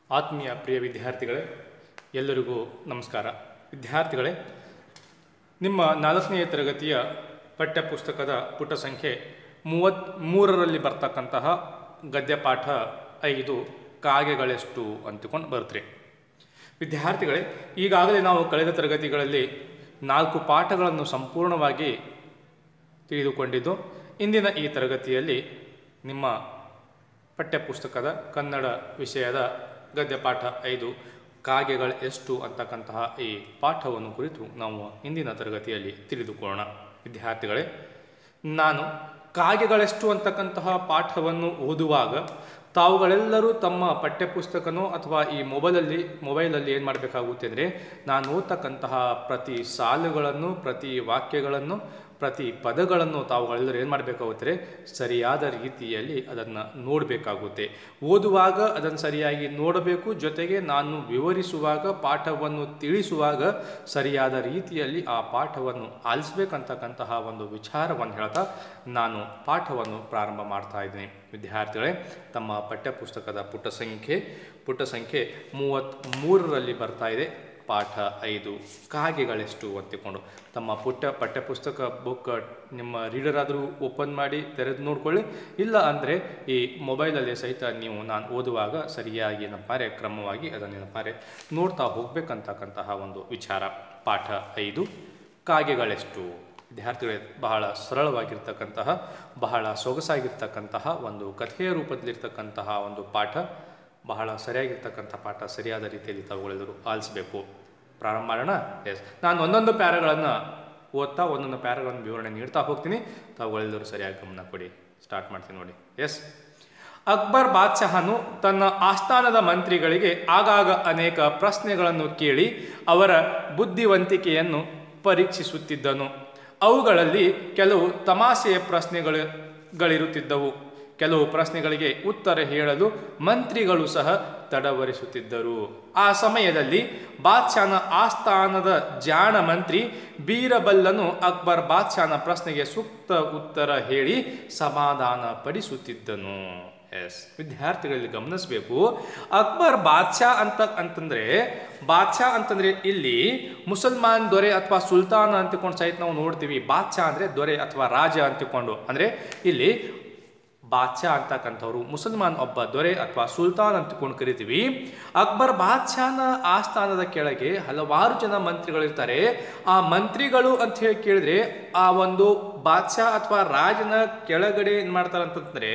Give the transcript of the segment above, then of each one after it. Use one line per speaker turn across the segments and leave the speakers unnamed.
ಆತ್ಮೀಯ ಪ್ರಿಯ ವಿದ್ಯಾರ್ಥಿಗಳೇ ಎಲ್ಲರಿಗೂ ನಮಸ್ಕಾರ ವಿದ್ಯಾರ್ಥಿಗಳೇ ನಿಮ್ಮ ನಾಲ್ಕನೆಯ ತರಗತಿಯ ಪಠ್ಯಪುಸ್ತಕದ ಪುಟ ಸಂಖ್ಯೆ ಮೂವತ್ತ್ ಮೂರರಲ್ಲಿ ಬರ್ತಕ್ಕಂತಹ ಗದ್ಯಪಾಠ ಐದು ಕಾಗೆಗಳೆಷ್ಟು ಅಂತಕೊಂಡು ಬರ್ತ್ರಿ ವಿದ್ಯಾರ್ಥಿಗಳೇ ಈಗಾಗಲೇ ನಾವು ಕಳೆದ ತರಗತಿಗಳಲ್ಲಿ ನಾಲ್ಕು ಪಾಠಗಳನ್ನು ಸಂಪೂರ್ಣವಾಗಿ ತಿಳಿದುಕೊಂಡಿದ್ದು ಇಂದಿನ ಈ ತರಗತಿಯಲ್ಲಿ ನಿಮ್ಮ ಪಠ್ಯಪುಸ್ತಕದ ಕನ್ನಡ ವಿಷಯದ ಗದ್ಯಪಾಠ ಐದು ಕಾಗೆಗಳು ಎಷ್ಟು ಅಂತಕ್ಕಂತಹ ಈ ಪಾಠವನ್ನು ಕುರಿತು ನಾವು ಇಂದಿನ ತರಗತಿಯಲ್ಲಿ ತಿಳಿದುಕೊಳ್ಳೋಣ ವಿದ್ಯಾರ್ಥಿಗಳೇ ನಾನು ಕಾಗೆಗಳೆಷ್ಟು ಅಂತಕ್ಕಂತಹ ಪಾಠವನ್ನು ಓದುವಾಗ ತಾವುಗಳೆಲ್ಲರೂ ತಮ್ಮ ಪಠ್ಯಪುಸ್ತಕನೋ ಅಥವಾ ಈ ಮೊಬೈಲಲ್ಲಿ ಮೊಬೈಲಲ್ಲಿ ಏನು ಮಾಡಬೇಕಾಗುತ್ತೆ ಅಂದರೆ ನಾನು ಓದ್ತಕ್ಕಂತಹ ಪ್ರತಿ ಸಾಲುಗಳನ್ನು ಪ್ರತಿ ವಾಕ್ಯಗಳನ್ನು ಪ್ರತಿ ಪದಗಳನ್ನು ತಾವುಗಳೆಲ್ಲರೂ ಏನು ಮಾಡಬೇಕಾಗುತ್ತೆ ಸರಿಯಾದ ರೀತಿಯಲ್ಲಿ ಅದನ್ನು ನೋಡಬೇಕಾಗುತ್ತೆ ಓದುವಾಗ ಅದನ್ನು ಸರಿಯಾಗಿ ನೋಡಬೇಕು ಜೊತೆಗೆ ನಾನು ವಿವರಿಸುವಾಗ ಪಾಠವನ್ನು ತಿಳಿಸುವಾಗ ಸರಿಯಾದ ರೀತಿಯಲ್ಲಿ ಆ ಪಾಠವನ್ನು ಆಲಿಸ್ಬೇಕಂತಕ್ಕಂತಹ ಒಂದು ವಿಚಾರವನ್ನು ಹೇಳ್ತಾ ನಾನು ಪಾಠವನ್ನು ಪ್ರಾರಂಭ ಮಾಡ್ತಾ ಇದ್ದೀನಿ ವಿದ್ಯಾರ್ಥಿಗಳೇ ತಮ್ಮ ಪಠ್ಯಪುಸ್ತಕದ ಪುಟ ಸಂಖ್ಯೆ ಪುಟ ಸಂಖ್ಯೆ ಮೂವತ್ತ್ ಮೂರರಲ್ಲಿ ಬರ್ತಾ ಇದೆ ಪಾಠ ಐದು ಕಾಗೆಗಳೆಷ್ಟು ಅಂತಿಕೊಂಡು ತಮ್ಮ ಪುಟ್ಟ ಪಠ್ಯಪುಸ್ತಕ ಬುಕ್ ನಿಮ್ಮ ರೀಡರ್ ಆದರೂ ಓಪನ್ ಮಾಡಿ ತೆರೆದು ನೋಡ್ಕೊಳ್ಳಿ ಇಲ್ಲ ಅಂದರೆ ಈ ಮೊಬೈಲಲ್ಲಿ ಸಹಿತ ನೀವು ನಾನು ಓದುವಾಗ ಸರಿಯಾಗಿ ಏನಪ್ಪಾರೆ ಕ್ರಮವಾಗಿ ಅದನ್ನು ಏನಪ್ಪಾರೆ ನೋಡ್ತಾ ಹೋಗ್ಬೇಕಂತಕ್ಕಂತಹ ಒಂದು ವಿಚಾರ ಪಾಠ ಐದು ಕಾಗೆಗಳೆಷ್ಟು ವಿದ್ಯಾರ್ಥಿಗಳೇ ಬಹಳ ಸರಳವಾಗಿರ್ತಕ್ಕಂತಹ ಬಹಳ ಸೊಗಸಾಗಿರ್ತಕ್ಕಂತಹ ಒಂದು ಕಥೆಯ ರೂಪದಲ್ಲಿರ್ತಕ್ಕಂತಹ ಒಂದು ಪಾಠ ಬಹಳ ಸರಿಯಾಗಿರ್ತಕ್ಕಂಥ ಪಾಠ ಸರಿಯಾದ ರೀತಿಯಲ್ಲಿ ತಾವುಗಳೆಲ್ಲರೂ ಆಲಿಸಬೇಕು ಪ್ರಾರಂಭ ಮಾಡೋಣ ಎಸ್ ನಾನು ಒಂದೊಂದು ಪ್ಯಾರಗಳನ್ನು ಓದ್ತಾ ಒಂದೊಂದು ಪ್ಯಾರಗಳನ್ನು ವಿವರಣೆ ನೀಡ್ತಾ ಹೋಗ್ತೀನಿ ತಾವುಗಳೆಲ್ಲರೂ ಸರಿಯಾಗಿ ಗಮನ ಕೊಡಿ ಸ್ಟಾರ್ಟ್ ಮಾಡ್ತೀನಿ ನೋಡಿ ಎಸ್ ಅಕ್ಬರ್ ಬಾದ್ಶಾಹನು ತನ್ನ ಆಸ್ಥಾನದ ಮಂತ್ರಿಗಳಿಗೆ ಆಗಾಗ ಅನೇಕ ಪ್ರಶ್ನೆಗಳನ್ನು ಕೇಳಿ ಅವರ ಬುದ್ಧಿವಂತಿಕೆಯನ್ನು ಪರೀಕ್ಷಿಸುತ್ತಿದ್ದನು ಅವುಗಳಲ್ಲಿ ಕೆಲವು ತಮಾಷೆಯ ಪ್ರಶ್ನೆಗಳಿರುತ್ತಿದ್ದವು ಕೆಲವು ಪ್ರಶ್ನೆಗಳಿಗೆ ಉತ್ತರ ಹೇಳಲು ಮಂತ್ರಿಗಳು ಸಹ ತಡವರಿಸುತ್ತಿದ್ದರು ಆ ಸಮಯದಲ್ಲಿ ಬಾದ್ಶಾನ ಆಸ್ಥಾನದ ಜಾಣ ಮಂತ್ರಿ ಬೀರಬಲ್ಲನು ಅಕ್ಬರ್ ಬಾದ್ಶಾನ ಪ್ರಶ್ನೆಗೆ ಸೂಕ್ತ ಉತ್ತರ ಹೇಳಿ ಸಮಾಧಾನ ಪಡಿಸುತ್ತಿದ್ದನು ಎಸ್ ವಿದ್ಯಾರ್ಥಿಗಳಲ್ಲಿ ಗಮನಿಸಬೇಕು ಅಕ್ಬರ್ ಬಾದ್ಶಾ ಅಂತ ಅಂತಂದ್ರೆ ಬಾದ್ಶಾ ಅಂತಂದ್ರೆ ಇಲ್ಲಿ ಮುಸಲ್ಮಾನ್ ದೊರೆ ಅಥವಾ ಸುಲ್ತಾನ್ ಅಂತಿಕೊಂಡು ಸಹಿತ ನಾವು ನೋಡ್ತೀವಿ ಬಾದ್ಶಾ ಅಂದ್ರೆ ದೊರೆ ಅಥವಾ ರಾಜ ಅಂತಿಕೊಂಡು ಅಂದ್ರೆ ಇಲ್ಲಿ ಬಾದ್ಶಾ ಅಂತಕ್ಕಂಥವ್ರು ಮುಸಲ್ಮಾನ್ ಒಬ್ಬ ದೊರೆ ಅಥವಾ ಸುಲ್ತಾನ್ ಅಂತಕೊಂಡು ಕರಿತೀವಿ ಅಕ್ಬರ್ ಬಾದ್ಶಾನ ಆಸ್ಥಾನದ ಕೆಳಗೆ ಹಲವಾರು ಜನ ಮಂತ್ರಿಗಳಿರ್ತಾರೆ ಆ ಮಂತ್ರಿಗಳು ಅಂತ ಹೇಳಿ ಕೇಳಿದ್ರೆ ಆ ಒಂದು ಬಾದ್ಶಾ ಅಥವಾ ರಾಜನ ಕೆಳಗಡೆ ಏನು ಮಾಡ್ತಾರೆ ಅಂತಂದ್ರೆ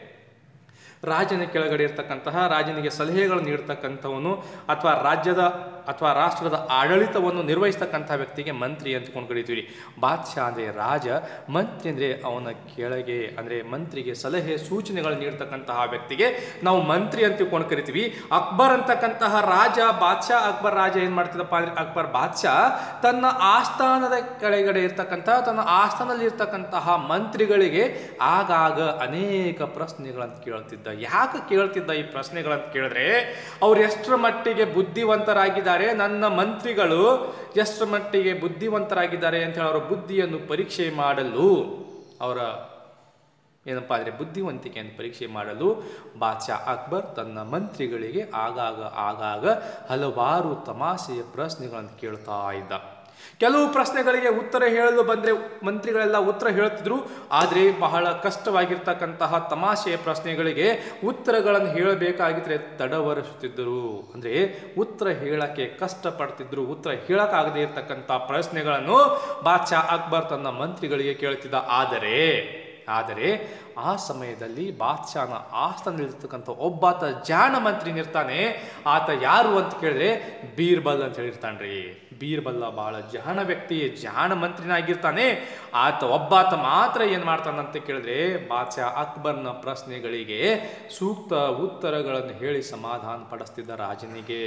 ರಾಜನ ಕೆಳಗಡೆ ಇರ್ತಕ್ಕಂತಹ ರಾಜನಿಗೆ ಸಲಹೆಗಳನ್ನು ನೀಡ್ತಕ್ಕಂಥವನು ಅಥವಾ ರಾಜ್ಯದ ಅಥವಾ ರಾಷ್ಟ್ರದ ಆಡಳಿತವನ್ನು ನಿರ್ವಹಿಸ್ತಕ್ಕಂಥ ವ್ಯಕ್ತಿಗೆ ಮಂತ್ರಿ ಅಂತಕೊಂಡು ಕರಿತೀವಿ ಬಾದ್ಶಾ ಅಂದರೆ ರಾಜ ಮಂತ್ರಿ ಅಂದರೆ ಅವನ ಕೆಳಗೆ ಅಂದರೆ ಮಂತ್ರಿಗೆ ಸಲಹೆ ಸೂಚನೆಗಳು ನೀಡ್ತಕ್ಕಂತಹ ವ್ಯಕ್ತಿಗೆ ನಾವು ಮಂತ್ರಿ ಅಂತಕೊಂಡು ಕರಿತೀವಿ ಅಕ್ಬರ್ ಅಂತಕ್ಕಂತಹ ರಾಜ ಬಾದ್ಶಾ ಅಕ್ಬರ್ ರಾಜ ಏನು ಮಾಡ್ತಿದ್ದಪ್ಪ ಅಂದರೆ ಅಕ್ಬರ್ ಬಾದ್ಶಾ ತನ್ನ ಆಸ್ಥಾನದ ಕೆಳಗಡೆ ಇರ್ತಕ್ಕಂತಹ ತನ್ನ ಆಸ್ಥಾನದಲ್ಲಿ ಇರ್ತಕ್ಕಂತಹ ಮಂತ್ರಿಗಳಿಗೆ ಆಗಾಗ ಅನೇಕ ಪ್ರಶ್ನೆಗಳಂತ ಕೇಳ್ತಿದ್ದ ಯಾಕೆ ಕೇಳ್ತಿದ್ದ ಈ ಪ್ರಶ್ನೆಗಳಂತ ಕೇಳಿದ್ರೆ ಅವ್ರು ಎಷ್ಟರ ಮಟ್ಟಿಗೆ ಬುದ್ಧಿವಂತರಾಗಿದ್ದಾರೆ ನನ್ನ ಮಂತ್ರಿಗಳು ಎಷ್ಟರ ಮಟ್ಟಿಗೆ ಬುದ್ಧಿವಂತರಾಗಿದ್ದಾರೆ ಅಂತ ಹೇಳಿ ಅವರ ಬುದ್ಧಿಯನ್ನು ಪರೀಕ್ಷೆ ಮಾಡಲು ಅವರ ಏನಪ್ಪ ಅಂದರೆ ಬುದ್ಧಿವಂತಿಕೆಯನ್ನು ಪರೀಕ್ಷೆ ಮಾಡಲು ಬಾದ್ಶಾ ಅಕ್ಬರ್ ತನ್ನ ಮಂತ್ರಿಗಳಿಗೆ ಆಗಾಗ ಆಗಾಗ ಹಲವಾರು ತಮಾಷೆಯ ಪ್ರಶ್ನೆಗಳನ್ನು ಕೇಳ್ತಾ ಇದ್ದ ಕೆಲವು ಪ್ರಶ್ನೆಗಳಿಗೆ ಉತ್ತರ ಹೇಳಲು ಬಂದರೆ ಮಂತ್ರಿಗಳೆಲ್ಲ ಉತ್ತರ ಹೇಳ್ತಿದ್ರು ಆದರೆ ಬಹಳ ಕಷ್ಟವಾಗಿರ್ತಕ್ಕಂತಹ ತಮಾಷೆಯ ಪ್ರಶ್ನೆಗಳಿಗೆ ಉತ್ತರಗಳನ್ನು ಹೇಳಬೇಕಾಗಿದ್ರೆ ತಡವರಿಸುತ್ತಿದ್ದರು ಅಂದರೆ ಉತ್ತರ ಹೇಳಕ್ಕೆ ಕಷ್ಟಪಡ್ತಿದ್ರು ಉತ್ತರ ಹೇಳಕ್ಕಾಗದೇ ಇರತಕ್ಕಂಥ ಪ್ರಶ್ನೆಗಳನ್ನು ಬಾದ್ಶಾ ಅಕ್ಬರ್ ತನ್ನ ಮಂತ್ರಿಗಳಿಗೆ ಕೇಳ್ತಿದ್ದ ಆದರೆ ಆದರೆ ಆ ಸಮಯದಲ್ಲಿ ಬಾದ್ಶಾನ ಆಸ್ಥಾನದಲ್ಲಿರ್ತಕ್ಕಂಥ ಒಬ್ಬಾತ ಜಾಣ ಮಂತ್ರಿ ನಿರ್ತಾನೆ ಆತ ಯಾರು ಅಂತ ಕೇಳಿದ್ರೆ ಬೀರ್ಬಲ್ ಅಂತ ಹೇಳಿರ್ತಾನ್ರಿ ಬೀರ್ಬಲ್ಲ ಬಹಳ ಜಾಣ ವ್ಯಕ್ತಿ ಜಾಣ ಮಂತ್ರಿನಾಗಿರ್ತಾನೆ ಆತ ಒಬ್ಬಾತ ಮಾತ್ರ ಏನು ಮಾಡ್ತಾನಂತ ಕೇಳಿದ್ರೆ ಬಾದ್ಶಾ ಅಕ್ಬರ್ನ ಪ್ರಶ್ನೆಗಳಿಗೆ ಸೂಕ್ತ ಉತ್ತರಗಳನ್ನು ಹೇಳಿ ಸಮಾಧಾನ ಪಡಿಸ್ತಿದ್ದ ರಾಜನಿಗೆ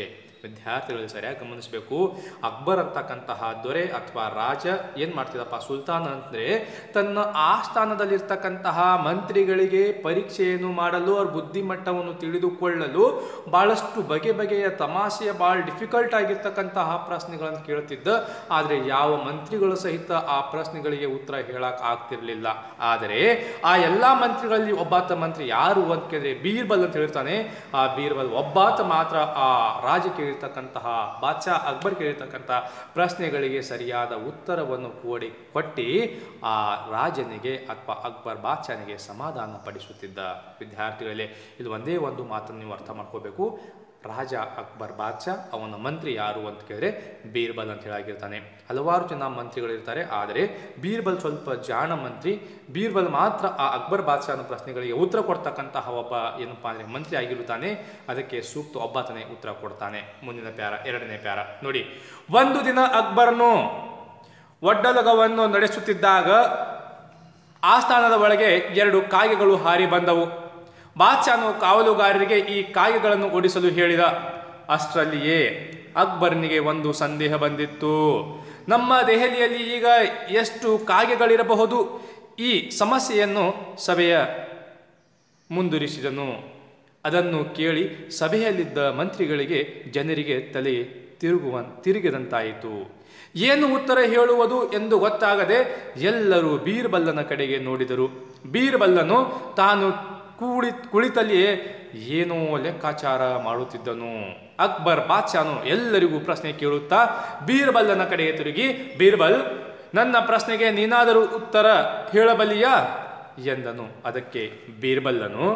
ವಿದ್ಯಾರ್ಥಿಗಳು ಸರಿಯಾಗಿ ಗಮನಿಸಬೇಕು ಅಕ್ಬರ್ ಅಂತಕ್ಕಂತಹ ದೊರೆ ಅಥವಾ ರಾಜ ಏನು ಮಾಡ್ತಿದ್ದಪ್ಪ ಸುಲ್ತಾನ್ ಅಂದರೆ ತನ್ನ ಆಸ್ಥಾನದಲ್ಲಿರ್ತಕ್ಕಂತಹ ಮಂತ್ರಿಗಳಿಗೆ ಪರೀಕ್ಷೆಯನ್ನು ಮಾಡಲು ಅವ್ರ ಬುದ್ಧಿಮಟ್ಟವನ್ನು ತಿಳಿದುಕೊಳ್ಳಲು ಭಾಳಷ್ಟು ಬಗೆ ಬಗೆಯ ತಮಾಷೆಯ ಭಾಳ ಡಿಫಿಕಲ್ಟ್ ಆಗಿರ್ತಕ್ಕಂತಹ ಪ್ರಶ್ನೆಗಳನ್ನು ಕೇಳ್ತಿದ್ದ ಆದರೆ ಯಾವ ಮಂತ್ರಿಗಳು ಸಹಿತ ಆ ಪ್ರಶ್ನೆಗಳಿಗೆ ಉತ್ತರ ಹೇಳಕ್ ಆಗ್ತಿರ್ಲಿಲ್ಲ ಆದರೆ ಆ ಎಲ್ಲ ಮಂತ್ರಿಗಳಲ್ಲಿ ಒಬ್ಬಾತ ಮಂತ್ರಿ ಯಾರು ಅಂತ ಕೇಳಿದ್ರೆ ಬೀರ್ಬಲ್ ಅಂತ ಹೇಳ್ತಾನೆ ಆ ಬೀರ್ಬಲ್ ಒಬ್ಬಾತ ಮಾತ್ರ ಆ ರಾಜ ಕೇಳಿರ್ತಕ್ಕಂತಹ ಬಾದ್ಶಾ ಅಕ್ಬರ್ ಕೇಳಿರ್ತಕ್ಕಂತಹ ಪ್ರಶ್ನೆಗಳಿಗೆ ಸರಿಯಾದ ಉತ್ತರವನ್ನು ಕೋಡಿ ಕೊಟ್ಟಿ ಆ ರಾಜನಿಗೆ ಅಥವಾ ಅಕ್ಬರ್ ಬಾದ್ಶಾನಿಗೆ ಸಮಾಧಾನ ಪಡಿಸುತ್ತಿದ್ದ ವಿದ್ಯಾರ್ಥಿಗಳೇ ಇದು ಒಂದೇ ಒಂದು ಮಾತನ್ನು ನೀವು ಅರ್ಥ ಮಾಡ್ಕೋಬೇಕು ರಾಜ ಅಕ್ಬರ್ ಬಾದ್ಶಾ ಅವನ ಮಂತ್ರಿ ಯಾರು ಅಂತ ಕೇಳಿದ್ರೆ ಬೀರ್ಬಲ್ ಅಂತ ಹೇಳಾಗಿರ್ತಾನೆ ಹಲವಾರು ಜನ ಮಂತ್ರಿಗಳಿರ್ತಾರೆ ಆದರೆ ಬೀರ್ಬಲ್ ಸ್ವಲ್ಪ ಜಾಣ ಮಂತ್ರಿ ಬೀರ್ಬಲ್ ಮಾತ್ರ ಆ ಅಕ್ಬರ್ ಬಾದ್ಶಾನ ಪ್ರಶ್ನೆಗಳಿಗೆ ಉತ್ತರ ಕೊಡ್ತಕ್ಕಂತಹ ಒಬ್ಬ ಏನಪ್ಪಾ ಅಂದ್ರೆ ಮಂತ್ರಿ ಆಗಿರುತ್ತಾನೆ ಅದಕ್ಕೆ ಸೂಕ್ತ ಒಬ್ಬಾತನೇ ಉತ್ತರ ಕೊಡ್ತಾನೆ ಮುಂದಿನ ಪ್ಯಾರ ಎರಡನೇ ಪ್ಯಾರ ನೋಡಿ ಒಂದು ದಿನ ಅಕ್ಬರ್ನು ಒಡ್ಡಲಗವನ್ನು ನಡೆಸುತ್ತಿದ್ದಾಗ ಆಸ್ಥಾನದ ಒಳಗೆ ಎರಡು ಕಾಗೆಗಳು ಹಾರಿ ಬಂದವು ಬಾದ್ಶಾನು ಕಾವಲುಗಾರರಿಗೆ ಈ ಕಾಗೆಗಳನ್ನು ಓಡಿಸಲು ಹೇಳಿದ ಅಷ್ಟರಲ್ಲಿಯೇ ಅಕ್ಬರ್ನಿಗೆ ಒಂದು ಸಂದೇಹ ಬಂದಿತ್ತು ನಮ್ಮ ದೆಹಲಿಯಲ್ಲಿ ಈಗ ಎಷ್ಟು ಕಾಗೆಗಳಿರಬಹುದು ಈ ಸಮಸ್ಯೆಯನ್ನು ಸಭೆಯ ಮುಂದುವರಿಸಿದನು ಅದನ್ನು ಕೇಳಿ ಸಭೆಯಲ್ಲಿದ್ದ ಮಂತ್ರಿಗಳಿಗೆ ಜನರಿಗೆ ತಲೆ ತಿರುಗುವ ತಿರುಗಿದಂತಾಯಿತು ಏನು ಉತ್ತರ ಹೇಳುವುದು ಎಂದು ಗೊತ್ತಾಗದೆ ಎಲ್ಲರೂ ಬೀರ್ಬಲ್ಲನ ಕಡೆಗೆ ನೋಡಿದರು ಬೀರ್ಬಲ್ಲನು ತಾನು ಕೂಳಿ ಕುಳಿತಲ್ಲಿಯೇ ಏನೋ ಲೆಕ್ಕಾಚಾರ ಮಾಡುತ್ತಿದ್ದನು ಅಕ್ಬರ್ ಬಾದ್ಶಾನು ಎಲ್ಲರಿಗೂ ಪ್ರಶ್ನೆ ಕೇಳುತ್ತಾ ಬೀರ್ಬಲ್ಲನ ಕಡೆಗೆ ತಿರುಗಿ ಬೀರ್ಬಲ್ ನನ್ನ ಪ್ರಶ್ನೆಗೆ ನೀನಾದರೂ ಉತ್ತರ ಹೇಳಬಲ್ಲಿಯಾ ಎಂದನು ಅದಕ್ಕೆ ಬೀರ್ಬಲ್ಲನು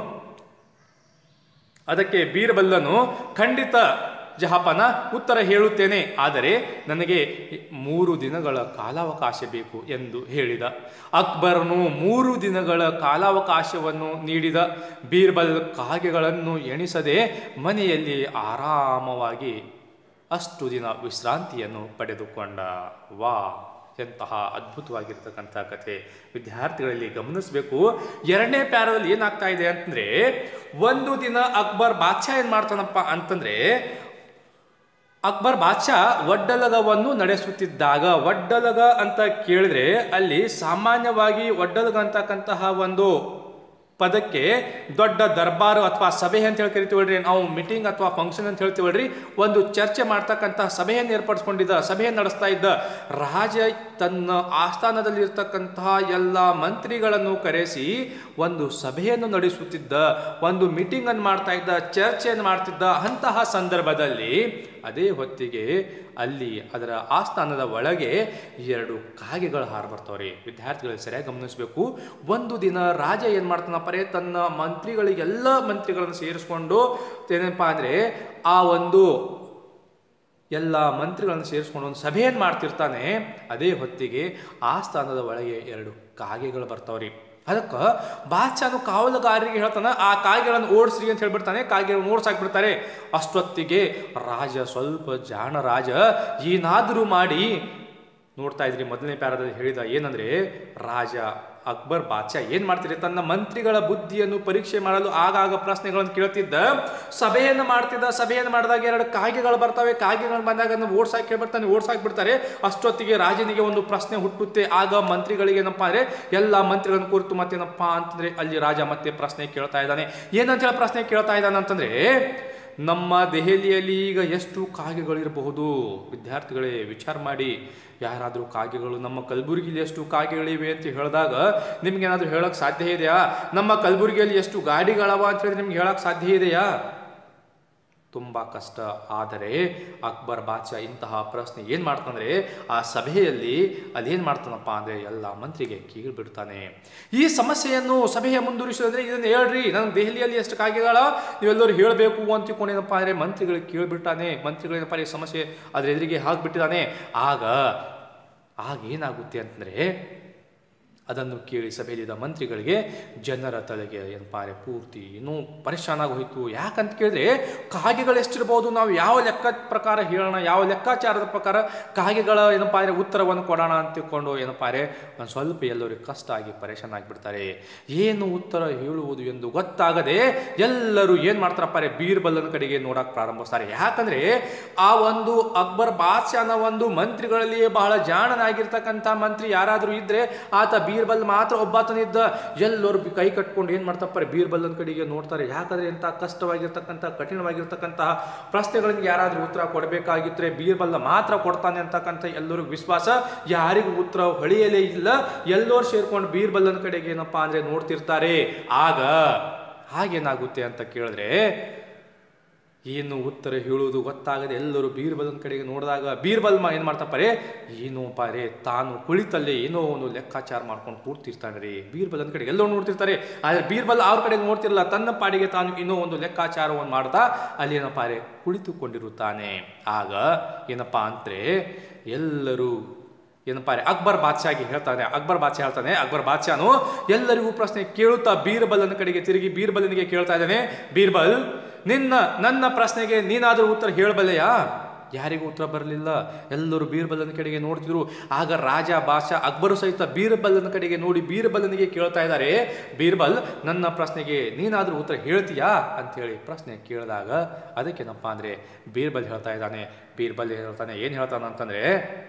ಅದಕ್ಕೆ ಬೀರ್ಬಲ್ಲನು ಖಂಡಿತ ಜಹಾಪನ ಉತ್ತರ ಹೇಳುತ್ತೇನೆ ಆದರೆ ನನಗೆ ಮೂರು ದಿನಗಳ ಕಾಲಾವಕಾಶ ಬೇಕು ಎಂದು ಹೇಳಿದ ಅಕ್ಬರನು ಮೂರು ದಿನಗಳ ಕಾಲಾವಕಾಶವನ್ನು ನೀಡಿದ ಬೀರ್ಬಲ್ ಕಾಗೆಗಳನ್ನು ಎಣಿಸದೆ ಮನೆಯಲ್ಲಿ ಆರಾಮವಾಗಿ ಅಷ್ಟು ದಿನ ವಿಶ್ರಾಂತಿಯನ್ನು ಪಡೆದುಕೊಂಡ ವಾ ಎಂತಹ ಅದ್ಭುತವಾಗಿರ್ತಕ್ಕಂಥ ಕಥೆ ವಿದ್ಯಾರ್ಥಿಗಳಲ್ಲಿ ಗಮನಿಸಬೇಕು ಎರಡನೇ ಪ್ಯಾರದಲ್ಲಿ ಏನಾಗ್ತಾ ಇದೆ ಅಂತಂದ್ರೆ ಒಂದು ದಿನ ಅಕ್ಬರ್ ಬಾದ್ಶಾ ಏನ್ ಮಾಡ್ತಾನಪ್ಪ ಅಂತಂದ್ರೆ ಅಕ್ಬರ್ ಬಾದ್ಶಾ ಒಡ್ಡಲಗವನ್ನು ನಡೆಸುತ್ತಿದ್ದಾಗ ಒಡ್ಡಲಗ ಅಂತ ಕೇಳಿದ್ರೆ ಅಲ್ಲಿ ಸಾಮಾನ್ಯವಾಗಿ ಒಡ್ಡಲಗ ಅಂತಕ್ಕಂತಹ ಒಂದು ಪದಕ್ಕೆ ದೊಡ್ಡ ದರ್ಬಾರು ಅಥವಾ ಸಭೆ ಅಂತ ಹೇಳಿ ಕರಿತೀವಲ್ರಿ ನಾವು ಮೀಟಿಂಗ್ ಅಥವಾ ಫಂಕ್ಷನ್ ಅಂತ ಹೇಳ್ತೀವಲ್ರಿ ಒಂದು ಚರ್ಚೆ ಮಾಡ್ತಕ್ಕಂತಹ ಸಭೆಯನ್ನು ಏರ್ಪಡಿಸ್ಕೊಂಡಿದ್ದ ಸಭೆಯನ್ನು ನಡೆಸ್ತಾ ಇದ್ದ ರಾಜ ತನ್ನ ಆಸ್ಥಾನದಲ್ಲಿರ್ತಕ್ಕಂತಹ ಎಲ್ಲ ಮಂತ್ರಿಗಳನ್ನು ಕರೆಸಿ ಒಂದು ಸಭೆಯನ್ನು ನಡೆಸುತ್ತಿದ್ದ ಒಂದು ಮೀಟಿಂಗ್ ಅನ್ನು ಮಾಡ್ತಾ ಇದ್ದ ಚರ್ಚೆಯನ್ನು ಮಾಡ್ತಿದ್ದ ಅಂತಹ ಸಂದರ್ಭದಲ್ಲಿ ಅದೇ ಹೊತ್ತಿಗೆ ಅಲ್ಲಿ ಅದರ ಆಸ್ಥಾನದ ಒಳಗೆ ಎರಡು ಕಾಗೆಗಳು ಹಾರು ಬರ್ತಾವ್ರಿ ವಿದ್ಯಾರ್ಥಿಗಳು ಸರಿಯಾಗಿ ಗಮನಿಸಬೇಕು ಒಂದು ದಿನ ರಾಜ ಏನ್ ಮಾಡ್ತಾನಪ್ಪ ರೇ ತನ್ನ ಮಂತ್ರಿಗಳಿಗೆಲ್ಲ ಮಂತ್ರಿಗಳನ್ನು ಸೇರಿಸ್ಕೊಂಡು ಏನಪ್ಪಾ ಅಂದ್ರೆ ಆ ಒಂದು ಎಲ್ಲ ಮಂತ್ರಿಗಳನ್ನು ಸೇರಿಸ್ಕೊಂಡು ಒಂದು ಸಭೆಯನ್ನು ಮಾಡ್ತಿರ್ತಾನೆ ಅದೇ ಹೊತ್ತಿಗೆ ಆ ಸ್ಥಾನದ ಒಳಗೆ ಎರಡು ಕಾಗೆಗಳು ಬರ್ತಾವ್ರಿ ಅದಕ್ಕೆ ಬಾದ್ಶಾನು ಕಾವಲುಗಾರರಿಗೆ ಹೇಳ್ತಾನೆ ಆ ಕಾಗೆಗಳನ್ನು ಓಡಿಸ್ರಿ ಅಂತ ಹೇಳ್ಬಿಡ್ತಾನೆ ಕಾಗೆಗಳನ್ನು ಓಡಿಸಾಕ್ಬಿಡ್ತಾರೆ ಅಷ್ಟೊತ್ತಿಗೆ ರಾಜ ಸ್ವಲ್ಪ ಜಾಣ ರಾಜ ಏನಾದರೂ ಮಾಡಿ ನೋಡ್ತಾ ಇದ್ರಿ ಮೊದಲನೇ ಪ್ಯಾರದಲ್ಲಿ ಹೇಳಿದ ಏನಂದ್ರೆ ರಾಜ ಅಕ್ಬರ್ ಬಾದ್ಶಾ ಏನ್ ಮಾಡ್ತಿದ್ರೆ ತನ್ನ ಮಂತ್ರಿಗಳ ಬುದ್ಧಿಯನ್ನು ಪರೀಕ್ಷೆ ಮಾಡಲು ಆಗಾಗ ಪ್ರಶ್ನೆಗಳನ್ನು ಕೇಳ್ತಿದ್ದ ಸಭೆಯನ್ನು ಮಾಡ್ತಿದ್ದ ಸಭೆಯನ್ನು ಮಾಡಿದಾಗ ಎರಡು ಕಾಗೆಗಳು ಬರ್ತವೆ ಕಾಗೆಗಳು ಬಂದಾಗ ಅದನ್ನ ಓಡ್ಸಾಕ್ ಕೇಳ್ಬರ್ತಾನೆ ಓಡ್ಸಾಕ್ ಬಿಡ್ತಾರೆ ಅಷ್ಟೊತ್ತಿಗೆ ರಾಜನಿಗೆ ಒಂದು ಪ್ರಶ್ನೆ ಹುಟ್ಟುತ್ತೆ ಆಗ ಮಂತ್ರಿಗಳಿಗೆ ಏನಪ್ಪಾ ಅಂದ್ರೆ ಎಲ್ಲ ಮಂತ್ರಿಗಳನ್ನು ಕುರಿತು ಮತ್ತೇನಪ್ಪಾ ಅಂತಂದ್ರೆ ಅಲ್ಲಿ ರಾಜ ಮತ್ತೆ ಪ್ರಶ್ನೆ ಕೇಳ್ತಾ ಇದ್ದಾನೆ ಏನಂತ ಹೇಳಿ ಪ್ರಶ್ನೆ ಕೇಳ್ತಾ ಇದ್ದಾನೆ ಅಂತಂದ್ರೆ ನಮ್ಮ ದೆಹಲಿಯಲ್ಲಿ ಈಗ ಎಷ್ಟು ಕಾಗೆಗಳಿರಬಹುದು ವಿದ್ಯಾರ್ಥಿಗಳೇ ವಿಚಾರ ಮಾಡಿ ಯಾರಾದರೂ ಕಾಗೆಗಳು ನಮ್ಮ ಕಲಬುರಗಿಲಿ ಎಷ್ಟು ಕಾಗೆಗಳಿವೆ ಅಂತ ಹೇಳಿದಾಗ ನಿಮ್ಗೆ ಏನಾದರೂ ಹೇಳಕ್ ಸಾಧ್ಯ ಇದೆಯಾ ನಮ್ಮ ಕಲಬುರಗಿಯಲ್ಲಿ ಎಷ್ಟು ಗಾಡಿಗಳವ ಅಂತ ಹೇಳಿದ್ರೆ ನಿಮ್ಗೆ ಹೇಳಕ್ ಸಾಧ್ಯ ಇದೆಯಾ ತುಂಬ ಕಷ್ಟ ಆದರೆ ಅಕ್ಬರ್ ಬಾದ್ಶಾ ಇಂತಹ ಪ್ರಶ್ನೆ ಏನು ಮಾಡ್ತಾನಂದ್ರೆ ಆ ಸಭೆಯಲ್ಲಿ ಅದೇನು ಮಾಡ್ತಾನಪ್ಪ ಅಂದರೆ ಎಲ್ಲ ಮಂತ್ರಿಗೆ ಕೀಳ್ಬಿಡ್ತಾನೆ ಈ ಸಮಸ್ಯೆಯನ್ನು ಸಭೆಯ ಮುಂದುವರಿಸೋದ್ರೆ ಇದನ್ನು ಹೇಳ್ರಿ ನನ್ನ ದೆಹಲಿಯಲ್ಲಿ ಎಷ್ಟು ಕಾಗೆಗಳ ನೀವೆಲ್ಲರೂ ಹೇಳಬೇಕು ಅಂತ ತಿಳ್ಕೊಂಡೇನಪ್ಪ ಅಂದರೆ ಮಂತ್ರಿಗಳಿಗೆ ಕೇಳ್ಬಿಡ್ತಾನೆ ಮಂತ್ರಿಗಳೇನಪ್ಪ ಈ ಸಮಸ್ಯೆ ಅದ್ರ ಎದುರಿಗೆ ಹಾಕ್ಬಿಟ್ಟಿದ್ದಾನೆ ಆಗ ಆಗ ಏನಾಗುತ್ತೆ ಅಂತಂದರೆ ಅದನ್ನು ಕೇಳಿ ಸಭೆಯಲ್ಲಿದ್ದ ಮಂತ್ರಿಗಳಿಗೆ ಜನರ ತಲೆಗೆ ಏನಪ್ಪ ಪೂರ್ತಿ ಇನ್ನೂ ಪರೇಶಾನಾಗಿ ಹೋಯಿತು ಯಾಕಂತ ಕೇಳಿದ್ರೆ ಕಾಗೆಗಳು ಎಷ್ಟಿರ್ಬೋದು ನಾವು ಯಾವ ಲೆಕ್ಕ ಪ್ರಕಾರ ಹೇಳೋಣ ಯಾವ ಲೆಕ್ಕಾಚಾರದ ಪ್ರಕಾರ ಕಾಗೆಗಳ ಏನಪ್ಪ ಅಂದರೆ ಉತ್ತರವನ್ನು ಕೊಡೋಣ ಅಂತ ತಿಳ್ಕೊಂಡು ಏನಪ್ಪ ಅಂದರೆ ಒಂದು ಸ್ವಲ್ಪ ಎಲ್ಲರಿಗೆ ಕಷ್ಟ ಆಗಿ ಪರೇಶಾನ್ ಆಗಿಬಿಡ್ತಾರೆ ಏನು ಉತ್ತರ ಹೇಳುವುದು ಎಂದು ಗೊತ್ತಾಗದೆ ಎಲ್ಲರೂ ಏನು ಮಾಡ್ತಾರಪ್ಪ ಅಂದರೆ ಬೀರ್ಬಲ್ಲನ ಕಡೆಗೆ ನೋಡಕ್ಕೆ ಪ್ರಾರಂಭಿಸ್ತಾರೆ ಯಾಕಂದರೆ ಆ ಒಂದು ಅಕ್ಬರ್ ಬಾದ್ಶಾನ ಒಂದು ಮಂತ್ರಿಗಳಲ್ಲಿ ಬಹಳ ಜಾಣನಾಗಿರ್ತಕ್ಕಂಥ ಮಂತ್ರಿ ಯಾರಾದರೂ ಇದ್ದರೆ ಆತ ಬೀರ್ಬಲ್ ಮಾತ್ರ ಒಬ್ಬಾತನಿದ್ದ ಎಲ್ಲರೂ ಬಿ- ಕೈ ಕಟ್ಕೊಂಡು ಏನು ಮಾಡ್ತಪ್ಪ ಬೀರ್ಬಲ್ಲನ ಕಡೆಗೆ ನೋಡ್ತಾರೆ ಯಾಕಂದರೆ ಎಂಥ ಕಷ್ಟವಾಗಿರ್ತಕ್ಕಂಥ ಕಠಿಣವಾಗಿರ್ತಕ್ಕಂತಹ ಪ್ರಶ್ನೆಗಳಿಗೆ ಯಾರಾದರೂ ಉತ್ತರ ಕೊಡಬೇಕಾಗಿದ್ದರೆ ಬೀರ್ಬಲ್ಲ ಮಾತ್ರ ಕೊಡ್ತಾನೆ ಅಂತಕ್ಕಂಥ ಎಲ್ಲರಿಗೂ ವಿಶ್ವಾಸ ಯಾರಿಗೂ ಉತ್ತರ ಹೊಳೆಯಲೇ ಇಲ್ಲ ಎಲ್ಲರೂ ಸೇರ್ಕೊಂಡು ಬೀರ್ಬಲ್ಲನ ಕಡೆಗೆ ಏನಪ್ಪ ಅಂದರೆ ನೋಡ್ತಿರ್ತಾರೆ ಆಗ ಹಾಗೇನಾಗುತ್ತೆ ಅಂತ ಕೇಳಿದ್ರೆ ಏನು ಉತ್ತರ ಹೇಳುವುದು ಗೊತ್ತಾಗದೆ ಎಲ್ಲರೂ ಬೀರ್ಬಲನ ಕಡೆಗೆ ನೋಡಿದಾಗ ಬೀರ್ಬಲ್ ಮ ಏನು ಮಾಡ್ತಪ್ಪ ಏನೋ ಪಾರೆ ತಾನು ಕುಳಿತಲ್ಲೇ ಏನೋ ಒಂದು ಲೆಕ್ಕಾಚಾರ ಮಾಡ್ಕೊಂಡು ಕೂರ್ತಿರ್ತಾನೆ ರೀ ಬೀರ್ಬಲನ ಕಡೆಗೆ ಎಲ್ಲೋ ನೋಡ್ತಿರ್ತಾರೆ ಆದರೆ ಬೀರ್ಬಲ್ ಅವ್ರ ಕಡೆಗೆ ನೋಡ್ತಿರಲ್ಲ ತನ್ನ ಪಾಡಿಗೆ ತಾನು ಇನ್ನೂ ಒಂದು ಲೆಕ್ಕಾಚಾರವನ್ನು ಮಾಡ್ತಾ ಅಲ್ಲಿ ಏನಪ್ಪ ರೇ ಕುಳಿತುಕೊಂಡಿರುತ್ತಾನೆ ಆಗ ಏನಪ್ಪ ಅಂದ್ರೆ ಎಲ್ಲರೂ ಏನಪ್ಪ ರೀ ಅಕ್ಬರ್ ಬಾದ್ಶಾಗೆ ಹೇಳ್ತಾನೆ ಅಕ್ಬರ್ ಬಾದ್ಶಾ ಹೇಳ್ತಾನೆ ಅಕ್ಬರ್ ಬಾದ್ಶಾನು ಎಲ್ಲರಿಗೂ ಪ್ರಶ್ನೆ ಕೇಳುತ್ತಾ ಬೀರ್ಬಲನ ಕಡೆಗೆ ತಿರುಗಿ ಬೀರ್ಬಲನಿಗೆ ಕೇಳ್ತಾ ಇದ್ದಾನೆ ಬೀರ್ಬಲ್ ನಿನ್ನ ನನ್ನ ಪ್ರಶ್ನೆಗೆ ನೀನಾದರೂ ಉತ್ತರ ಹೇಳಬಲ್ಲೆಯಾ ಯಾರಿಗೂ ಉತ್ತರ ಬರಲಿಲ್ಲ ಎಲ್ಲರೂ ಬೀರ್ಬಲನ ಕಡೆಗೆ ನೋಡ್ತಿದ್ರು ಆಗ ರಾಜ ಬಾಷಾ ಅಕ್ಬರು ಸಹಿತ ಬೀರ್ಬಲನ ಕಡೆಗೆ ನೋಡಿ ಬೀರ್ಬಲನಿಗೆ ಕೇಳ್ತಾ ಇದ್ದಾರೆ ಬೀರ್ಬಲ್ ನನ್ನ ಪ್ರಶ್ನೆಗೆ ನೀನಾದರೂ ಉತ್ತರ ಹೇಳ್ತೀಯಾ ಅಂತೇಳಿ ಪ್ರಶ್ನೆ ಕೇಳಿದಾಗ ಅದಕ್ಕೇನಪ್ಪ ಅಂದರೆ ಬೀರ್ಬಲ್ ಹೇಳ್ತಾ ಇದ್ದಾನೆ ಬೀರ್ಬಲ್ ಹೇಳ್ತಾನೆ ಏನು ಹೇಳ್ತಾನೆ ಅಂತಂದರೆ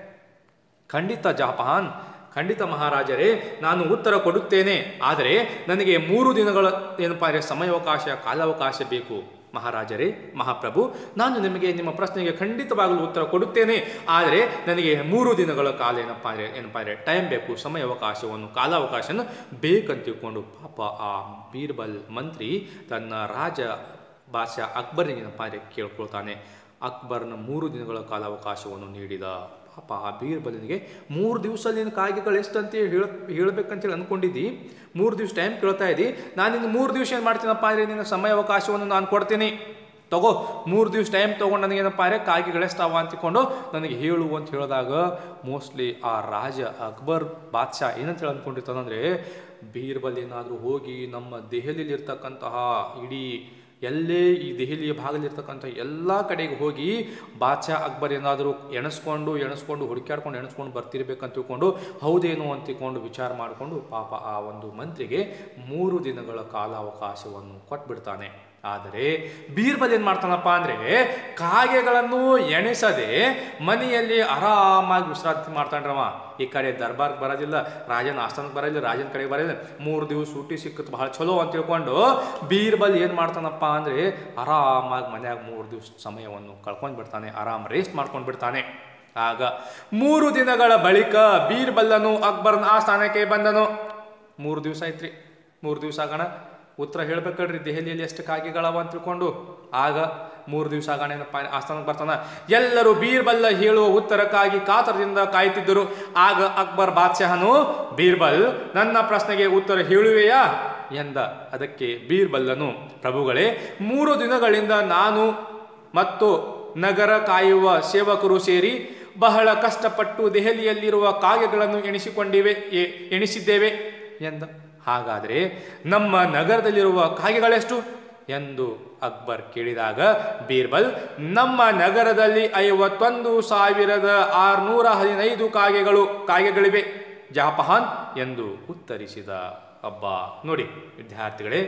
ಖಂಡಿತ ಜಹಾಪಹಾನ್ ಖಂಡಿತ ಮಹಾರಾಜರೇ ನಾನು ಉತ್ತರ ಕೊಡುತ್ತೇನೆ ಆದರೆ ನನಗೆ ಮೂರು ದಿನಗಳ ಏನಪ್ಪ ಅಂದರೆ ಸಮಯಾವಕಾಶ ಕಾಲಾವಕಾಶ ಬೇಕು ಮಹಾರಾಜರೇ ಮಹಾಪ್ರಭು ನಾನು ನಿಮಗೆ ನಿಮ್ಮ ಪ್ರಶ್ನೆಗೆ ಖಂಡಿತವಾಗಲೂ ಉತ್ತರ ಕೊಡುತ್ತೇನೆ ಆದರೆ ನನಗೆ ಮೂರು ದಿನಗಳ ಕಾಲ ಏನಪ್ಪ ಅಂದರೆ ಏನಪ್ಪ ಅಂದರೆ ಟೈಮ್ ಬೇಕು ಸಮಯಾವಕಾಶವನ್ನು ಕಾಲಾವಕಾಶನ ಬೇಕಂತ ತಿಳ್ಕೊಂಡು ಪಾಪ ಆ ಬೀರ್ಬಲ್ ಮಂತ್ರಿ ತನ್ನ ರಾಜ ಬಾದ್ಶಾ ಅಕ್ಬರಿಗೆ ಏನಪ್ಪ ಅಂದರೆ ಕೇಳ್ಕೊಳ್ತಾನೆ ಅಕ್ಬರ್ನ ಮೂರು ದಿನಗಳ ಕಾಲಾವಕಾಶವನ್ನು ನೀಡಿದ ಪಾಪ ಆ ಬೀರ್ಬಲನಿಗೆ ಮೂರು ದಿವಸ ನೀನು ಕಾಗೆಗಳು ಎಷ್ಟಂತ ಹೇಳ ಹೇಳ್ಬೇಕಂತೇಳಿ ಅಂದ್ಕೊಂಡಿದ್ದಿ ಮೂರು ದಿವಸ ಟೈಮ್ ಕೇಳ್ತಾ ಇದ್ದಿ ನಾನು ಇನ್ನು ಮೂರು ದಿವಸ ಏನು ಮಾಡ್ತೀನಪ್ಪ ಅಂದರೆ ನಿನ್ನ ಸಮಯಾವಕಾಶವನ್ನು ನಾನು ಕೊಡ್ತೀನಿ ತಗೋ ಮೂರು ದಿವಸ ಟೈಮ್ ತೊಗೊಂಡು ನನಗೇನಪ್ಪ ಅಂದರೆ ಕಾಗೆಗಳು ಎಷ್ಟಾವ ಅಂತಿಕೊಂಡು ನನಗೆ ಹೇಳು ಅಂತ ಹೇಳಿದಾಗ ಮೋಸ್ಟ್ಲಿ ಆ ರಾಜ ಅಕ್ಬರ್ ಬಾದ್ಶಾ ಏನಂತ ಹೇಳಿ ಅಂದ್ಕೊಂಡಿರ್ತಾನಂದರೆ ಬೀರ್ಬಲ್ ಏನಾದರೂ ಹೋಗಿ ನಮ್ಮ ದೆಹಲಿಯಲ್ಲಿ ಇರ್ತಕ್ಕಂತಹ ಇಡೀ ಎಲ್ಲೇ ಈ ದೆಹಲಿಯ ಭಾಗದಲ್ಲಿರ್ತಕ್ಕಂಥ ಎಲ್ಲ ಕಡೆಗೆ ಹೋಗಿ ಬಾದ್ಶಾ ಅಕ್ಬರ್ ಏನಾದರೂ ಎಣಿಸ್ಕೊಂಡು ಎಣಿಸ್ಕೊಂಡು ಹುಡುಕ್ಯಾಡ್ಕೊಂಡು ಎಣಿಸ್ಕೊಂಡು ಬರ್ತಿರ್ಬೇಕಂತ ತಿಳ್ಕೊಂಡು ಹೌದೇನು ಅಂತ ತಿಳ್ಕೊಂಡು ವಿಚಾರ ಮಾಡಿಕೊಂಡು ಪಾಪ ಆ ಒಂದು ಮಂತ್ರಿಗೆ ಮೂರು ದಿನಗಳ ಕಾಲಾವಕಾಶವನ್ನು ಕೊಟ್ಬಿಡ್ತಾನೆ ಆದರೆ ಬೀರ್ಬಲ್ ಏನು ಮಾಡ್ತಾನಪ್ಪ ಅಂದರೆ ಕಾಗೆಗಳನ್ನು ಎಣಿಸದೆ ಮನೆಯಲ್ಲಿ ಆರಾಮಾಗಿ ವಿಶ್ರಾಂತಿ ಮಾಡ್ತಾನ್ರವ ಈ ಕಡೆ ದರ್ಬಾರ್ಗೆ ಬರೋದಿಲ್ಲ ರಾಜನ ಆಸ್ಥಾನಕ್ಕೆ ಬರೋದಿಲ್ಲ ರಾಜನ ಕಡೆಗೆ ಬರೋದಿಲ್ಲ ಮೂರು ದಿವಸ ಸೂಟಿ ಸಿಕ್ಕತ್ತು ಬಹಳ ಚಲೋ ಅಂತ ತಿಳ್ಕೊಂಡು ಬೀರ್ಬಲ್ ಏನು ಮಾಡ್ತಾನಪ್ಪ ಅಂದರೆ ಆರಾಮಾಗಿ ಮನ್ಯಾಗ ಮೂರು ದಿವಸ ಸಮಯವನ್ನು ಕಳ್ಕೊಂಡು ಬಿಡ್ತಾನೆ ಆರಾಮ್ ರೇಸ್ಟ್ ಮಾಡ್ಕೊಂಡು ಬಿಡ್ತಾನೆ ಆಗ ಮೂರು ದಿನಗಳ ಬಳಿಕ ಬೀರ್ಬಲ್ಲನು ಅಕ್ಬರ್ನ ಆಸ್ಥಾನಕ್ಕೆ ಬಂದನು ಮೂರು ದಿವಸ ಐತ್ರಿ ಮೂರು ದಿವಸ ಆಗೋಣ ಉತ್ತರ ಹೇಳ್ಬೇಕಲ್ರಿ ದೆಹಲಿಯಲ್ಲಿ ಎಷ್ಟು ಕಾಗೆಗಳವ ಅಂತ ತಿಳ್ಕೊಂಡು ಆಗ ಮೂರು ದಿವಸ ಆಗೋಣ ಏನಪ್ಪ ಆಸ್ಥಾನಕ್ಕೆ ಬರ್ತಾನ ಎಲ್ಲರೂ ಬೀರ್ಬಲ್ಲ ಹೇಳುವ ಉತ್ತರಕ್ಕಾಗಿ ಕಾತರದಿಂದ ಕಾಯ್ತಿದ್ದರು ಆಗ ಅಕ್ಬರ್ ಬಾದ್ಶಾಹನು ಬೀರ್ಬಲ್ ನನ್ನ ಪ್ರಶ್ನೆಗೆ ಉತ್ತರ ಹೇಳುವೆಯಾ ಎಂದ ಅದಕ್ಕೆ ಬೀರ್ಬಲ್ಲನು ಪ್ರಭುಗಳೇ ಮೂರು ದಿನಗಳಿಂದ ನಾನು ಮತ್ತು ನಗರ ಕಾಯುವ ಸೇವಕರು ಸೇರಿ ಬಹಳ ಕಷ್ಟಪಟ್ಟು ದೆಹಲಿಯಲ್ಲಿರುವ ಕಾಗೆಗಳನ್ನು ಎಣಿಸಿಕೊಂಡಿವೆ ಎ- ಎಣಿಸಿದ್ದೇವೆ ಎಂದ ಹಾಗಾದರೆ ನಮ್ಮ ನಗರದಲ್ಲಿರುವ ಕಾಗೆಗಳೆಷ್ಟು ಎಂದು ಅಕ್ಬರ್ ಕೇಳಿದಾಗ ಬೀರ್ಬಲ್ ನಮ್ಮ ನಗರದಲ್ಲಿ ಐವತ್ತೊಂದು ಸಾವಿರದ ಆರುನೂರ ಹದಿನೈದು ಕಾಗೆಗಳು ಕಾಗೆಗಳಿವೆ ಜಹಾಪಹಾನ್ ಎಂದು ಉತ್ತರಿಸಿದ ಅಬ್ಬ ನೋಡಿ ವಿದ್ಯಾರ್ಥಿಗಳೇ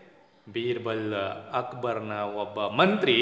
ಬೀರ್ಬಲ್ ಅಕ್ಬರ್ನ ಒಬ್ಬ ಮಂತ್ರಿ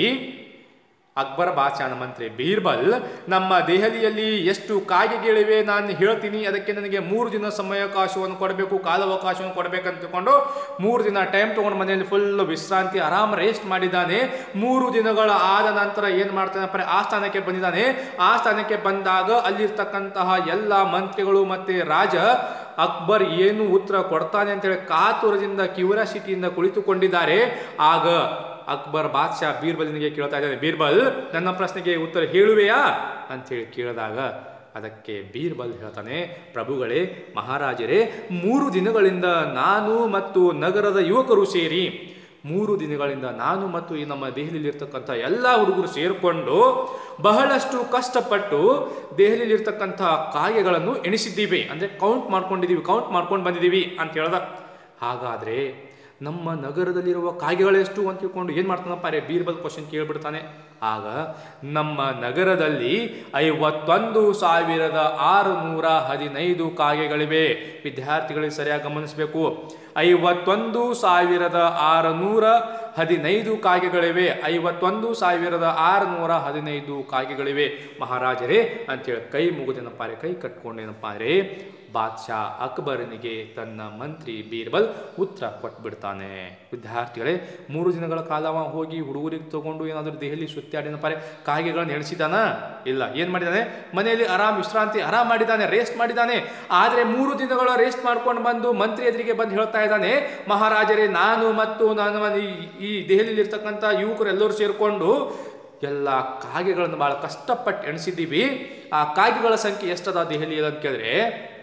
ಅಕ್ಬರ್ ಬಾದ್ಶಾನ ಮಂತ್ರಿ ಬೀರ್ಬಲ್ ನಮ್ಮ ದೆಹಲಿಯಲ್ಲಿ ಎಷ್ಟು ಕಾಗೆಗಳಿವೆ ನಾನು ಹೇಳ್ತೀನಿ ಅದಕ್ಕೆ ನನಗೆ ಮೂರು ದಿನ ಸಮಯಾವಕಾಶವನ್ನು ಕೊಡಬೇಕು ಕಾಲಾವಕಾಶವನ್ನು ಕೊಡಬೇಕಂತ ತಿಳ್ಕೊಂಡು ಮೂರು ದಿನ ಟೈಮ್ ತೊಗೊಂಡು ಮನೆಯಲ್ಲಿ ಫುಲ್ ವಿಶ್ರಾಂತಿ ಆರಾಮ ರೇಸ್ಟ್ ಮಾಡಿದ್ದಾನೆ ಮೂರು ದಿನಗಳ ಆದ ನಂತರ ಏನು ಮಾಡ್ತಾನಪ್ಪ ಆಸ್ಥಾನಕ್ಕೆ ಬಂದಿದ್ದಾನೆ ಆಸ್ಥಾನಕ್ಕೆ ಬಂದಾಗ ಅಲ್ಲಿರ್ತಕ್ಕಂತಹ ಎಲ್ಲ ಮಂತ್ರಿಗಳು ಮತ್ತು ರಾಜ ಅಕ್ಬರ್ ಏನು ಉತ್ತರ ಕೊಡ್ತಾನೆ ಅಂತೇಳಿ ಕಾತುರದಿಂದ ಕ್ಯೂರಿಯಾಸಿಟಿಯಿಂದ ಕುಳಿತುಕೊಂಡಿದ್ದಾರೆ ಆಗ ಅಕ್ಬರ್ ಬಾದ್ಶಾ ಬೀರ್ಬಲಿನಿಗೆ ಕೇಳ್ತಾ ಇದ್ದಾನೆ ಬೀರ್ಬಲ್ ನನ್ನ ಪ್ರಶ್ನೆಗೆ ಉತ್ತರ ಹೇಳುವೆಯಾ ಅಂತೇಳಿ ಕೇಳಿದಾಗ ಅದಕ್ಕೆ ಬೀರ್ಬಲ್ ಹೇಳ್ತಾನೆ ಪ್ರಭುಗಳೇ ಮಹಾರಾಜರೇ ಮೂರು ದಿನಗಳಿಂದ ನಾನು ಮತ್ತು ನಗರದ ಯುವಕರು ಸೇರಿ ಮೂರು ದಿನಗಳಿಂದ ನಾನು ಮತ್ತು ಈ ನಮ್ಮ ದೆಹಲಿಯಲ್ಲಿರ್ತಕ್ಕಂಥ ಎಲ್ಲ ಹುಡುಗರು ಸೇರಿಕೊಂಡು ಬಹಳಷ್ಟು ಕಷ್ಟಪಟ್ಟು ದೆಹಲಿಯಲ್ಲಿರ್ತಕ್ಕಂಥ ಕಾಗೆಗಳನ್ನು ಎಣಿಸಿದ್ದೀವಿ ಅಂದರೆ ಕೌಂಟ್ ಮಾಡ್ಕೊಂಡಿದ್ದೀವಿ ಕೌಂಟ್ ಮಾಡ್ಕೊಂಡು ಬಂದಿದ್ದೀವಿ ಅಂತ ಹೇಳ್ದ ಹಾಗಾದರೆ ನಮ್ಮ ನಗರದಲ್ಲಿರುವ ಕಾಗೆಗಳೆಷ್ಟು ಅಂತ ತಿಳ್ಕೊಂಡು ಏನು ಮಾಡ್ತಾನಪ್ಪ ರೇ ಬೀರ್ಬಲ್ ಕ್ವಶನ್ ಕೇಳ್ಬಿಡ್ತಾನೆ ಆಗ ನಮ್ಮ ನಗರದಲ್ಲಿ ಐವತ್ತೊಂದು ಸಾವಿರದ ಆರುನೂರ ಹದಿನೈದು ಕಾಗೆಗಳಿವೆ ವಿದ್ಯಾರ್ಥಿಗಳಿಗೆ ಸರಿಯಾಗಿ ಗಮನಿಸಬೇಕು ಐವತ್ತೊಂದು ಸಾವಿರದ ಆರುನೂರ ಹದಿನೈದು ಕಾಗೆಗಳಿವೆ ಐವತ್ತೊಂದು ಸಾವಿರದ ಆರುನೂರ ಹದಿನೈದು ಕಾಗೆಗಳಿವೆ ಮಹಾರಾಜರೇ ಅಂತೇಳಿ ಕೈ ಮುಗಿದೇನಪ್ಪ ರೇ ಕೈ ಕಟ್ಕೊಂಡೇನಪ್ಪ ರೇ ಬಾದ್ಶಾ ಅಕ್ಬರನಿಗೆ ತನ್ನ ಮಂತ್ರಿ ಬೀರ್ಬಲ್ ಉತ್ತರ ಕೊಟ್ಬಿಡ್ತಾನೆ ವಿದ್ಯಾರ್ಥಿಗಳೇ ಮೂರು ದಿನಗಳ ಕಾಲ ಅವ ಹೋಗಿ ಹುಡುಗರಿಗೆ ತಗೊಂಡು ಏನಾದರೂ ದೆಹಲಿ ಸುತ್ತಾಡಿನಪ್ಪ ರೇ ಕಾಗೆಗಳನ್ನು ಎಣಿಸಿದಾನ ಇಲ್ಲ ಏನು ಮಾಡಿದ್ದಾನೆ ಮನೆಯಲ್ಲಿ ಆರಾಮ್ ವಿಶ್ರಾಂತಿ ಆರಾಮ್ ಮಾಡಿದ್ದಾನೆ ರೇಸ್ಟ್ ಮಾಡಿದ್ದಾನೆ ಆದರೆ ಮೂರು ದಿನಗಳ ರೇಸ್ಟ್ ಮಾಡ್ಕೊಂಡು ಬಂದು ಮಂತ್ರಿ ಎದುರಿಗೆ ಬಂದು ಹೇಳ್ತಾ ಇದ್ದಾನೆ ಮಹಾರಾಜರೇ ನಾನು ಮತ್ತು ನನ್ನ ಈ- ಈ ದೆಹಲಿಯಲ್ಲಿ ಇರ್ತಕ್ಕಂಥ ಯುವಕರು ಎಲ್ಲರೂ ಸೇರಿಕೊಂಡು ಎಲ್ಲ ಕಾಗೆಗಳನ್ನು ಭಾಳ ಕಷ್ಟಪಟ್ಟು ಎಣಿಸಿದ್ದೀವಿ ಆ ಕಾಗೆಗಳ ಸಂಖ್ಯೆ ಎಷ್ಟದ ದೆಹಲಿಯಲ್ಲಿ ಅಂತ ಕೇಳಿದ್ರೆ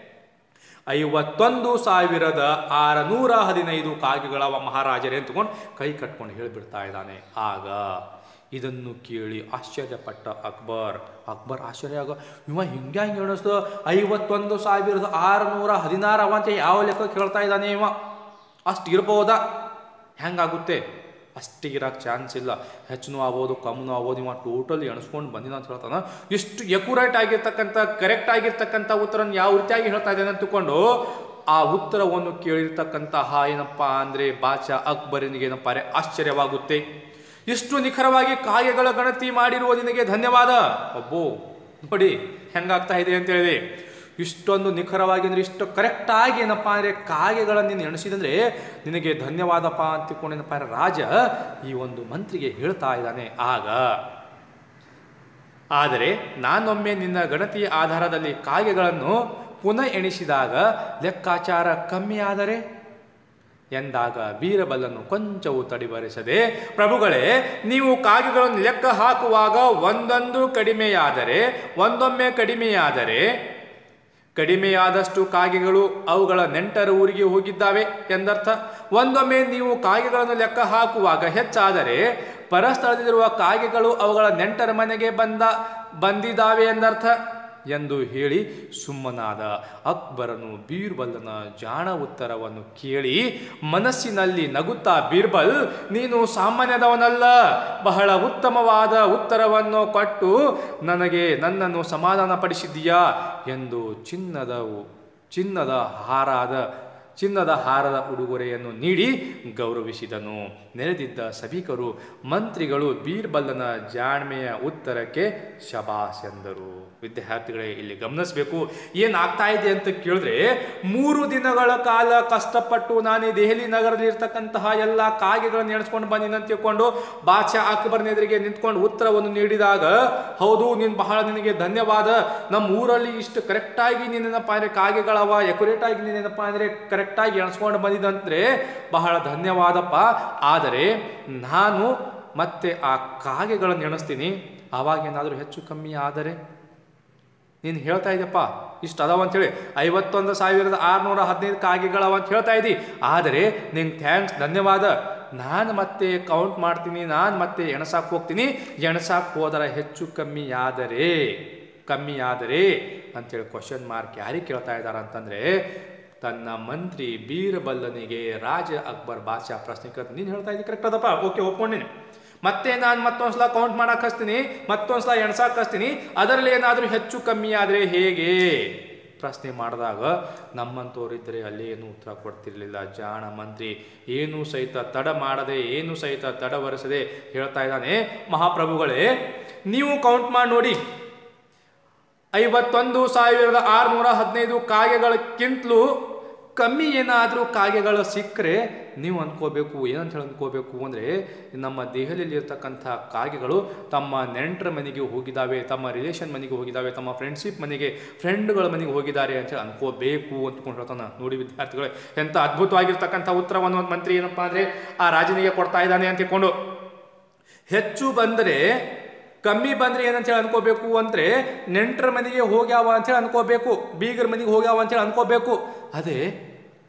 ಐವತ್ತೊಂದು ಸಾವಿರದ ಆರುನೂರ ಹದಿನೈದು ಕಾಗೆಗಳವ ಮಹಾರಾಜರೇ ಅಂತಕೊಂಡು ಕೈ ಕಟ್ಕೊಂಡು ಹೇಳಿಬಿಡ್ತಾ ಇದ್ದಾನೆ ಆಗ ಇದನ್ನು ಕೇಳಿ ಆಶ್ಚರ್ಯಪಟ್ಟ ಅಕ್ಬರ್ ಅಕ್ಬರ್ ಆಶ್ಚರ್ಯ ಆಗ ಇವ ಹಿಂಗೆ ಹಿಂಗೆ ಎಣಿಸ್ತು ಐವತ್ತೊಂದು ಸಾವಿರದ ಆರುನೂರ ಹದಿನಾರು ಅವ ಅಂತ ಯಾವ ಲೆಕ್ಕ ಕೇಳ್ತಾ ಇದ್ದಾನೆ ಇವ ಅಷ್ಟು ಇರ್ಬೋದಾ ಹೆಂಗಾಗುತ್ತೆ ಅಷ್ಟಿಗೆ ಇರಕ್ಕೆ ಚಾನ್ಸ್ ಇಲ್ಲ ಹೆಚ್ಚು ಆಗ್ಬೋದು ಕಮ್ಮನೂ ಆಗ್ಬೋದು ಇವ ಟೋಟಲ್ ಎಣಿಸ್ಕೊಂಡು ಬಂದಿನ ಅಂತ ಹೇಳ್ತಾನ ಇಷ್ಟು ಎಕ್ಯುರೇಟ್ ಆಗಿರ್ತಕ್ಕಂಥ ಕರೆಕ್ಟ್ ಆಗಿರ್ತಕ್ಕಂಥ ಉತ್ತರನ ಯಾವ ರೀತಿಯಾಗಿ ಹೇಳ್ತಾ ಇದ್ದಾನೆ ಅಂತ ತಿಳ್ಕೊಂಡು ಆ ಉತ್ತರವನ್ನು ಕೇಳಿರ್ತಕ್ಕಂತಹ ಏನಪ್ಪ ಅಂದರೆ ಬಾಚಾ ಅಕ್ಬರನಿಗೆ ಏನಪ್ಪ ಅಂದರೆ ಆಶ್ಚರ್ಯವಾಗುತ್ತೆ ಇಷ್ಟು ನಿಖರವಾಗಿ ಕಾಗೆಗಳ ಗಣತಿ ಮಾಡಿರುವ ನಿನಗೆ ಧನ್ಯವಾದ ಒಬ್ಬೋ ನೋಡಿ ಹೆಂಗಾಗ್ತಾ ಇದೆ ಅಂತ ಹೇಳಿದೆ ಇಷ್ಟೊಂದು ನಿಖರವಾಗಿ ಅಂದ್ರೆ ಇಷ್ಟು ಕರೆಕ್ಟಾಗಿ ಏನಪ್ಪ ಅಂದರೆ ಕಾಗೆಗಳನ್ನು ನೀನು ಎಣಿಸಿದಂದ್ರೆ ನಿನಗೆ ಧನ್ಯವಾದಪ್ಪ ಅಂತ ತಿಳ್ಕೊಂಡೇನಪ್ಪ ಅಂದ್ರೆ ರಾಜ ಈ ಒಂದು ಮಂತ್ರಿಗೆ ಹೇಳ್ತಾ ಇದ್ದಾನೆ ಆಗ ಆದರೆ ನಾನೊಮ್ಮೆ ನಿನ್ನ ಗಣತಿಯ ಆಧಾರದಲ್ಲಿ ಕಾಗೆಗಳನ್ನು ಪುನಃ ಎಣಿಸಿದಾಗ ಲೆಕ್ಕಾಚಾರ ಕಮ್ಮಿ ಆದರೆ ಎಂದಾಗ ಬೀರಬಲ್ಲನು ಕೊಂಚವೂ ತಡಿಬರಿಸದೆ ಪ್ರಭುಗಳೇ ನೀವು ಕಾಗೆಗಳನ್ನು ಲೆಕ್ಕ ಹಾಕುವಾಗ ಒಂದೊಂದು ಕಡಿಮೆಯಾದರೆ ಒಂದೊಮ್ಮೆ ಕಡಿಮೆಯಾದರೆ ಕಡಿಮೆಯಾದಷ್ಟು ಕಾಗೆಗಳು ಅವುಗಳ ನೆಂಟರ ಊರಿಗೆ ಹೋಗಿದ್ದಾವೆ ಎಂದರ್ಥ ಒಂದೊಮ್ಮೆ ನೀವು ಕಾಗೆಗಳನ್ನು ಲೆಕ್ಕ ಹಾಕುವಾಗ ಹೆಚ್ಚಾದರೆ ಪರಸ್ಥಳದಲ್ಲಿರುವ ಕಾಗೆಗಳು ಅವುಗಳ ನೆಂಟರ ಮನೆಗೆ ಬಂದ ಬಂದಿದ್ದಾವೆ ಎಂದರ್ಥ ಎಂದು ಹೇಳಿ ಸುಮ್ಮನಾದ ಅಕ್ಬರನು ಬೀರ್ಬಲ್ನ ಜಾಣ ಉತ್ತರವನ್ನು ಕೇಳಿ ಮನಸ್ಸಿನಲ್ಲಿ ನಗುತ್ತಾ ಬೀರ್ಬಲ್ ನೀನು ಸಾಮಾನ್ಯದವನಲ್ಲ ಬಹಳ ಉತ್ತಮವಾದ ಉತ್ತರವನ್ನು ಕೊಟ್ಟು ನನಗೆ ನನ್ನನ್ನು ಸಮಾಧಾನಪಡಿಸಿದ್ದೀಯಾ ಎಂದು ಚಿನ್ನದ ಚಿನ್ನದ ಹಾರಾದ ಚಿನ್ನದ ಹಾರದ ಉಡುಗೊರೆಯನ್ನು ನೀಡಿ ಗೌರವಿಸಿದನು ನೆರೆದಿದ್ದ ಸಭಿಕರು ಮಂತ್ರಿಗಳು ಬೀರ್ಬಲ್ಲನ ಜಾಣ್ಮೆಯ ಉತ್ತರಕ್ಕೆ ಶಬಾಸ್ ಎಂದರು ವಿದ್ಯಾರ್ಥಿಗಳೇ ಇಲ್ಲಿ ಗಮನಿಸಬೇಕು ಏನಾಗ್ತಾ ಇದೆ ಅಂತ ಕೇಳಿದ್ರೆ ಮೂರು ದಿನಗಳ ಕಾಲ ಕಷ್ಟಪಟ್ಟು ನಾನು ಈ ದೆಹಲಿ ನಗರದಲ್ಲಿ ಇರ್ತಕ್ಕಂತಹ ಎಲ್ಲ ಕಾಗೆಗಳನ್ನು ಎಣಿಸ್ಕೊಂಡು ಬಂದಿನ ಅಂತ ತಿಳ್ಕೊಂಡು ಬಾದ್ಶಾ ಅಕ್ಬರ್ನ ಎದುರಿಗೆ ನಿಂತ್ಕೊಂಡು ಉತ್ತರವನ್ನು ನೀಡಿದಾಗ ಹೌದು ನೀನು ಬಹಳ ನಿನಗೆ ಧನ್ಯವಾದ ನಮ್ಮ ಊರಲ್ಲಿ ಇಷ್ಟು ಕರೆಕ್ಟಾಗಿ ನೀನೇನಪ್ಪ ಅಂದರೆ ಕಾಗೆಗಳವ ಎಕ್ಯುರೇಟ್ ಆಗಿ ನೀನೇನಪ್ಪ ಅಂದರೆ ಕರೆಕ್ಟಾಗಿ ಎಣಿಸ್ಕೊಂಡು ಬಂದಿದ್ದಂದ್ರೆ ಬಹಳ ಧನ್ಯವಾದಪ್ಪ ಆದರೆ ನಾನು ಮತ್ತೆ ಆ ಕಾಗೆಗಳನ್ನು ಎಣಿಸ್ತೀನಿ ಆವಾಗೇನಾದರೂ ಹೆಚ್ಚು ಕಮ್ಮಿ ಆದರೆ ನೀನು ಹೇಳ್ತಾ ಇದೆಯಪ್ಪ ಇಷ್ಟು ಅದಾವ ಅಂತೇಳಿ ಐವತ್ತೊಂದು ಸಾವಿರದ ಆರುನೂರ ಹದಿನೈದು ಕಾಗೆಗಳವ ಅಂತ ಹೇಳ್ತಾ ಇದ್ದಿ ಆದರೆ ನಿಂಗೆ ಥ್ಯಾಂಕ್ಸ್ ಧನ್ಯವಾದ ನಾನು ಮತ್ತೆ ಕೌಂಟ್ ಮಾಡ್ತೀನಿ ನಾನು ಮತ್ತೆ ಎಣಸಾಕ್ ಹೋಗ್ತೀನಿ ಎಣಸಾಕ್ ಹೋದರ ಹೆಚ್ಚು ಕಮ್ಮಿ ಆದರೆ ಕಮ್ಮಿ ಆದರೆ ಅಂತೇಳಿ ಕ್ವಶನ್ ಮಾರ್ಕ್ ಯಾರಿಗೆ ಕೇಳ್ತಾ ಇದ್ದಾರೆ ಅಂತಂದರೆ ತನ್ನ ಮಂತ್ರಿ ಬೀರಬಲ್ಲನಿಗೆ ರಾಜ ಅಕ್ಬರ್ ಬಾದ್ಶಾ ಪ್ರಶ್ನೆ ಕೇಳ್ತಾನೆ ನೀನು ಹೇಳ್ತಾ ಇದ್ದಿ ಕರೆಕ್ಟ್ ಅದಪ್ಪ ಓಕೆ ಒಪ್ಕೊಂಡಿನಿ ಮತ್ತೆ ನಾನು ಮತ್ತೊಂದ್ಸಲ ಕೌಂಟ್ ಮಾಡಕ್ಕೆ ಹಚ್ತೀನಿ ಮತ್ತೊಂದ್ಸಲ ಎಣ್ಸಕ್ಕೆ ಹಚ್ತೀನಿ ಅದರಲ್ಲಿ ಏನಾದರೂ ಹೆಚ್ಚು ಕಮ್ಮಿ ಆದರೆ ಹೇಗೆ ಪ್ರಶ್ನೆ ಮಾಡಿದಾಗ ನಮ್ಮಂಥವ್ರಿದ್ದರೆ ಅಲ್ಲಿ ಏನು ಉತ್ತರ ಕೊಡ್ತಿರ್ಲಿಲ್ಲ ಜಾಣ ಮಂತ್ರಿ ಏನೂ ಸಹಿತ ತಡ ಮಾಡದೆ ಏನು ಸಹಿತ ತಡವರಿಸದೆ ಹೇಳ್ತಾ ಇದ್ದಾನೆ ಮಹಾಪ್ರಭುಗಳೇ ನೀವು ಕೌಂಟ್ ಮಾಡಿ ನೋಡಿ ಐವತ್ತೊಂದು ಸಾವಿರದ ಆರುನೂರ ಹದಿನೈದು ಕಾಗೆಗಳಕ್ಕಿಂತಲೂ ಕಮ್ಮಿ ಏನಾದರೂ ಕಾಗೆಗಳು ಸಿಕ್ಕರೆ ನೀವು ಅನ್ಕೋಬೇಕು ಏನಂತ ಹೇಳಿ ಅನ್ಕೋಬೇಕು ಅಂದರೆ ನಮ್ಮ ದೆಹಲಿಯಲ್ಲಿ ಇರ್ತಕ್ಕಂಥ ಕಾಗೆಗಳು ತಮ್ಮ ನೆಂಟರ ಮನೆಗೆ ಹೋಗಿದ್ದಾವೆ ತಮ್ಮ ರಿಲೇಷನ್ ಮನೆಗೆ ಹೋಗಿದ್ದಾವೆ ತಮ್ಮ ಫ್ರೆಂಡ್ಶಿಪ್ ಮನೆಗೆ ಫ್ರೆಂಡ್ಗಳ ಮನೆಗೆ ಹೋಗಿದ್ದಾರೆ ಅಂತ ಹೇಳಿ ಅನ್ಕೋಬೇಕು ಅಂದ್ಕೊಂಡು ಹೇಳ್ತಾನೆ ನೋಡಿ ವಿದ್ಯಾರ್ಥಿಗಳೇ ಎಂಥ ಅದ್ಭುತವಾಗಿರ್ತಕ್ಕಂಥ ಉತ್ತರವನ್ನು ಒಂದು ಮಂತ್ರಿ ಏನಪ್ಪ ಅಂದರೆ ಆ ರಾಜನಿಗೆ ಕೊಡ್ತಾ ಇದ್ದಾನೆ ಅಂತ ತಿಳ್ಕೊಂಡು ಹೆಚ್ಚು ಬಂದರೆ ಕಮ್ಮಿ ಬಂದ್ರೆ ಏನಂತ ಹೇಳಿ ಅನ್ಕೋಬೇಕು ಅಂದ್ರೆ ನೆಂಟರ ಮನೆಗೆ ಹೋಗ್ಯಾವ ಅಂತೇಳಿ ಅನ್ಕೋಬೇಕು ಬೀಗರ ಮನೆಗೆ ಹೋಗ್ಯಾವ ಅಂತೇಳಿ ಅನ್ಕೋಬೇಕು ಅದೇ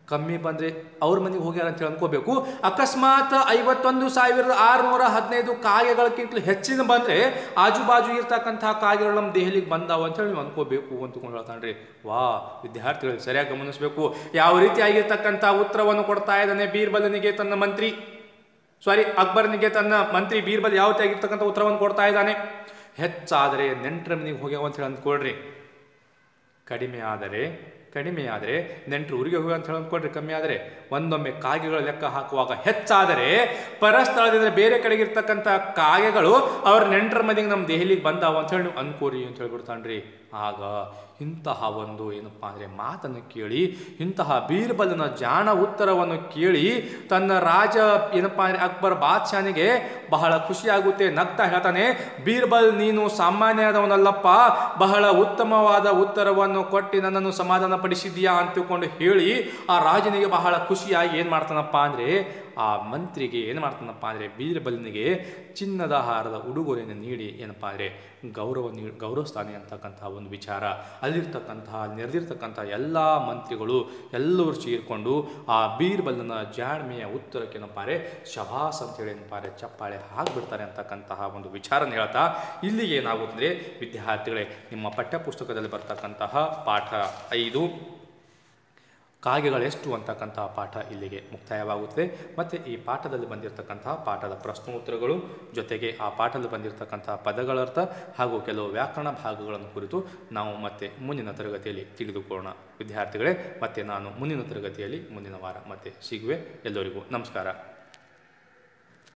ಕಮ್ಮಿ ಬಂದರೆ ಅವ್ರ ಮನೆಗೆ ಹೋಗ್ಯಾರ ಅಂತ ಹೇಳಿ ಅನ್ಕೋಬೇಕು ಅಕಸ್ಮಾತ್ ಐವತ್ತೊಂದು ಸಾವಿರದ ಆರುನೂರ ಹದಿನೈದು ಕಾಗೆಗಳಕ್ಕಿಂತಲೂ ಹೆಚ್ಚಿನ ಬಂದರೆ ಆಜು ಬಾಜು ಇರ್ತಕ್ಕಂತಹ ಕಾಗೆಗಳು ನಮ್ಮ ದೆಹಲಿಗೆ ಬಂದಾವ ಅಂತ ಹೇಳಿ ನೀವು ಅನ್ಕೋಬೇಕು ಅಂದ್ಕೊಂಡು ಹೇಳ್ತಾನ್ರಿ ವಾ ವಿದ್ಯಾರ್ಥಿಗಳು ಸರಿಯಾಗಿ ಗಮನಿಸಬೇಕು ಯಾವ ರೀತಿಯಾಗಿರ್ತಕ್ಕಂಥ ಉತ್ತರವನ್ನು ಕೊಡ್ತಾ ಇದ್ದಾನೆ ಬೀರ್ಬಲನಿಗೆ ತನ್ನ ಮಂತ್ರಿ ಸಾರಿ ಅಕ್ಬರನಿಗೆ ತನ್ನ ಮಂತ್ರಿ ಬೀರ್ಬಲ್ ಯಾವ ರೀತಿಯಾಗಿರ್ತಕ್ಕಂಥ ಉತ್ತರವನ್ನು ಕೊಡ್ತಾ ಇದ್ದಾನೆ ಹೆಚ್ಚಾದರೆ ನೆಂಟರ ಮನೆಗೆ ಹೋಗ್ಯಾವ ಅಂತ ಹೇಳಿ ಅಂದ್ಕೊಳ್ರಿ ಕಡಿಮೆ ಆದರೆ ಕಡಿಮೆ ಆದರೆ ನೆಂಟರು ಊರಿಗೆ ಹೋಗಿ ಅಂತ ಹೇಳಿ ಅಂದ್ಕೊಳ್ರಿ ಕಮ್ಮಿ ಆದರೆ ಒಂದೊಮ್ಮೆ ಕಾಗೆಗಳ ಲೆಕ್ಕ ಹಾಕುವಾಗ ಹೆಚ್ಚಾದರೆ ಪರಸ್ಥಳದಿಂದ ಬೇರೆ ಕಡೆಗೆ ಇರ್ತಕ್ಕಂಥ ಕಾಗೆಗಳು ಅವ್ರ ನೆಂಟರ ಮನೆಗೆ ನಮ್ಮ ದೆಹಲಿಗೆ ಬಂದಾವ ಅಂತ ಹೇಳಿ ನೀವು ಅನ್ಕೋರಿ ಅಂತ ಹೇಳ್ಬಿಡ್ತಾನ್ರಿ ಆಗ ಇಂತಹ ಒಂದು ಏನಪ್ಪ ಅಂದರೆ ಮಾತನ್ನು ಕೇಳಿ ಇಂತಹ ಬೀರ್ಬಲನ ಜಾಣ ಉತ್ತರವನ್ನು ಕೇಳಿ ತನ್ನ ರಾಜ ಏನಪ್ಪ ಅಂದರೆ ಅಕ್ಬರ್ ಬಾದ್ಶಾನಿಗೆ ಬಹಳ ಖುಷಿಯಾಗುತ್ತೆ ನಗ್ತಾ ಹೇಳ್ತಾನೆ ಬೀರ್ಬಲ್ ನೀನು ಸಾಮಾನ್ಯದವನಲ್ಲಪ್ಪ ಬಹಳ ಉತ್ತಮವಾದ ಉತ್ತರವನ್ನು ಕೊಟ್ಟು ನನ್ನನ್ನು ಸಮಾಧಾನ ಪಡಿಸಿದ್ಯಾ ಅಂತ ತಿಳ್ಕೊಂಡು ಹೇಳಿ ಆ ರಾಜನಿಗೆ ಬಹಳ ಖುಷಿಯಾಗಿ ಏನು ಮಾಡ್ತಾನಪ್ಪ ಅಂದರೆ ಆ ಮಂತ್ರಿಗೆ ಏನು ಮಾಡ್ತಾನಪ್ಪ ಅಂದರೆ ಬೀರ್ಬಲ್ನಿಗೆ ಚಿನ್ನದ ಹಾರದ ಉಡುಗೊರೆಯನ್ನು ನೀಡಿ ಏನಪ್ಪ ಅಂದರೆ ಗೌರವ ನೀ ಗೌರವಿಸ್ತಾನೆ ಅಂತಕ್ಕಂತಹ ಒಂದು ವಿಚಾರ ಅಲ್ಲಿರ್ತಕ್ಕಂತಹ ನೆರೆದಿರ್ತಕ್ಕಂತಹ ಎಲ್ಲ ಮಂತ್ರಿಗಳು ಎಲ್ಲರೂ ಸೇರಿಕೊಂಡು ಆ ಬೀರ್ಬಲ್ನ ಜಾಣ್ಮೆಯ ಉತ್ತರಕ್ಕೆ ಏನಪ್ಪ ಅಂದರೆ ಶಭಾಸ್ ಅಂತೇಳಿ ಏನಪ್ಪ ಅಂದರೆ ಚಪ್ಪಾಳೆ ಹಾಕ್ಬಿಡ್ತಾರೆ ಅಂತಕ್ಕಂತಹ ಒಂದು ವಿಚಾರನ ಹೇಳ್ತಾ ಇಲ್ಲಿಗೆ ಏನಾಗುತ್ತದೆ ವಿದ್ಯಾರ್ಥಿಗಳೇ ನಿಮ್ಮ ಪಠ್ಯಪುಸ್ತಕದಲ್ಲಿ ಬರ್ತಕ್ಕಂತಹ ಪಾಠ ಐದು ಕಾಗೆಗಳೆಷ್ಟು ಅಂತಕ್ಕಂತಹ ಪಾಠ ಇಲ್ಲಿಗೆ ಮುಕ್ತಾಯವಾಗುತ್ತದೆ ಮತ್ತು ಈ ಪಾಠದಲ್ಲಿ ಬಂದಿರತಕ್ಕಂತಹ ಪಾಠದ ಪ್ರಶ್ನೋತ್ತರಗಳು ಜೊತೆಗೆ ಆ ಪಾಠದಲ್ಲಿ ಬಂದಿರತಕ್ಕಂತಹ ಪದಗಳ ಅರ್ಥ ಹಾಗೂ ಕೆಲವು ವ್ಯಾಕರಣ ಭಾಗಗಳನ್ನು ಕುರಿತು ನಾವು ಮತ್ತೆ ಮುಂದಿನ ತರಗತಿಯಲ್ಲಿ ತಿಳಿದುಕೊಳ್ಳೋಣ ವಿದ್ಯಾರ್ಥಿಗಳೇ ಮತ್ತೆ ನಾನು ಮುಂದಿನ ತರಗತಿಯಲ್ಲಿ ಮುಂದಿನ ವಾರ ಮತ್ತೆ ಸಿಗುವೆ ಎಲ್ಲರಿಗೂ ನಮಸ್ಕಾರ